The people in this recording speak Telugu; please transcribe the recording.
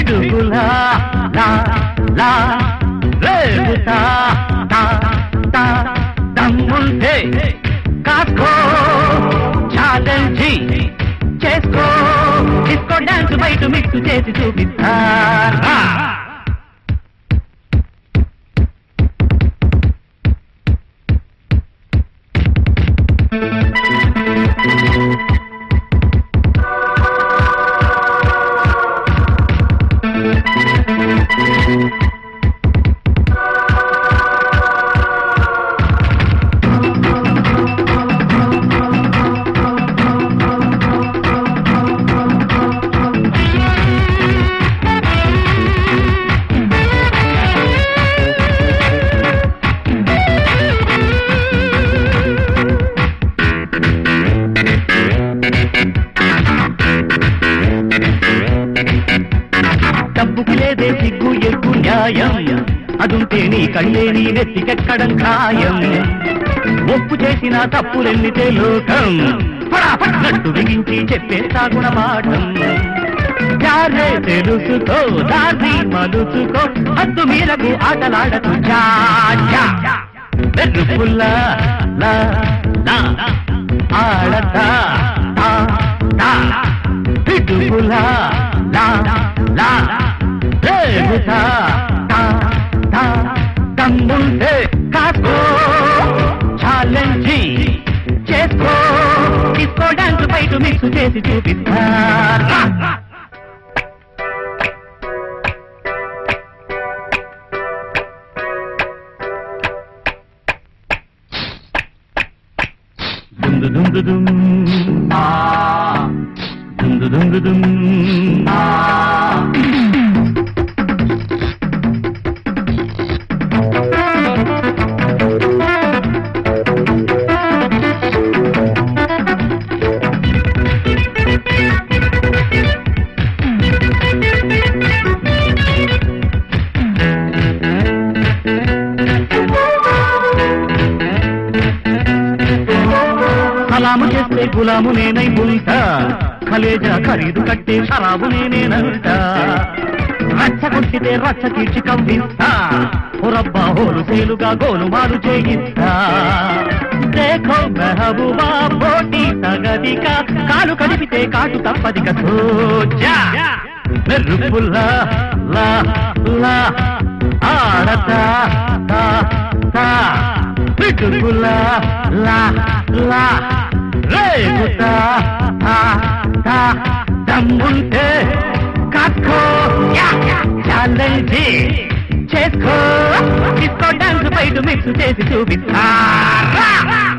పిడుగులా లా లా రేగుతా తా తా దమ్ముంటే కాకో ఛాలెంజ్ చేసుకో డిస్కో డాన్స్ బయట మిక్స్ చేసి చూపిస్తా రా. డబ్బుకి లేదే సిగ్గు ఎగ్గు న్యాయం అదుంటే నీ కళ్ళే నీ నెత్తికెక్కడం ఖాయం ఒప్పు చేసిన తప్పులెన్నితే లోకం పట్టు బిగించి చెప్పేస్తా గుణపాఠం చారే తెలుసుకో దారి మలుచుకో హద్దు మీరకు ఆటలాడకు చాచా వెర్రుపుల్లా లా లా ఆడతా తా తా పిడుగులా లా లా రేగుతా తా తా దమ్ముంటే కాసుకో ఛాలెంజ్ చేసుకో డిస్కో డాన్స్ బయట మిక్స్ చేసి చూపిస్తా రా. దుందు దుందు దుమ్ ఆ దుందు దుందు దుమ్ ఆ సలాము చేస్తే గులాము నేనై ఉంటా కలేజా ఖరీదు కట్టే షరాబు నేనేనంటా రచ్చ కొట్టితే రచ్చ తీర్చి కంపిస్తా హురబ్బా హోలు సేలుగా గోలు మారు చేయిస్తా దేఖో మెహబూబా పోటీ తగదిక కాలు కడిపితే కాటు తప్పదిక సోజా మెరుపుల్లా లా లా ఆడతా తా తా పిడుగులా లా లా రేగుతా తా తా దమ్ముంటే కాక్కో ఛాలెంజ్ చేసుకో డిస్కో డాన్స్ బయట మిక్స్ చేసి చూపిస్తా రా.